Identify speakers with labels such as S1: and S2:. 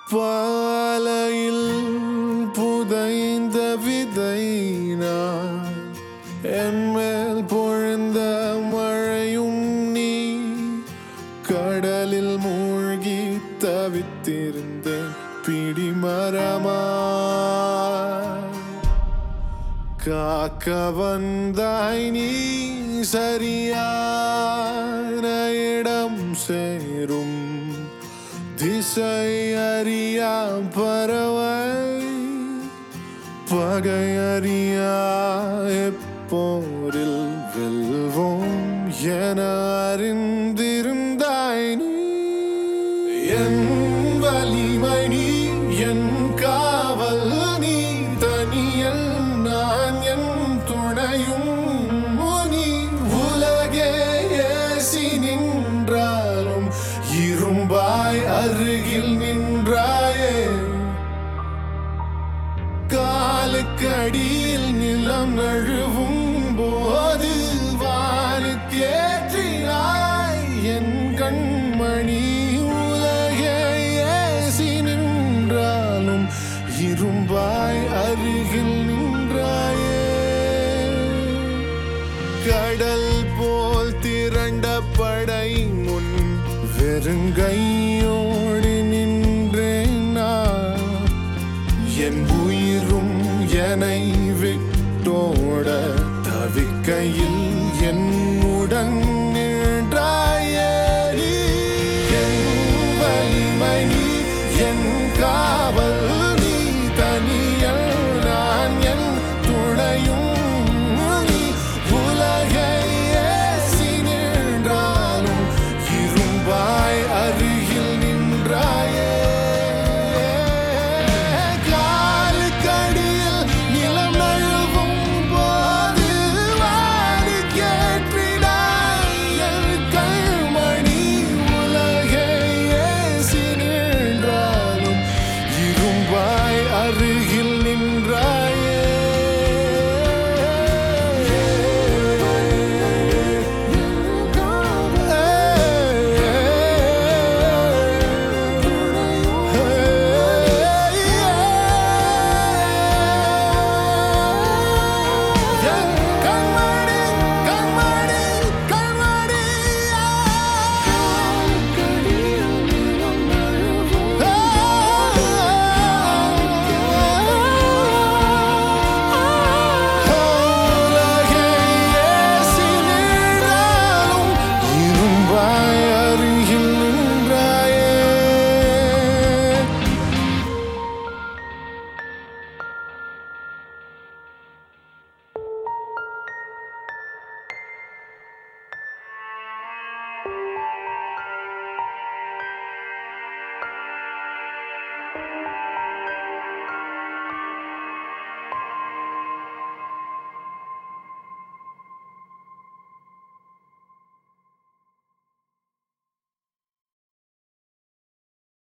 S1: பாலையில் புதைந்த விதை நான் என் மேல் பொழிந்த மழையும் நீ கடலில் மூழ்கி தவித்திருந்தேன் பிடிமரமா காக்க வந்தாய் நீ சரியான இடம் சேரும் திசை அறியா பறவை பகை அறியா எப்போரில் வெல்வோம் என அறிந்திருந்தாய் நீ என் வலிமை நீ என் காவல் நீ தனியல் நான் என் துணையும் முனி உலகே ஏசி நின்றாலும் இரும்பாய் அருகில் நின்றாயே காலுக்கடியில் நிலம் நழுவும் போது வானுக்கேற்றினாய் என் கண்மணி உலகே ஏசி நின்றாலும் இரும்பாய் அருகில் நின்றாயே கடல் போல் திரண்ட படை முன் வெறுங்கையோடு நின்றேன் நான் என் உயிரும் என்னை விட்டோட தவிக்கையில்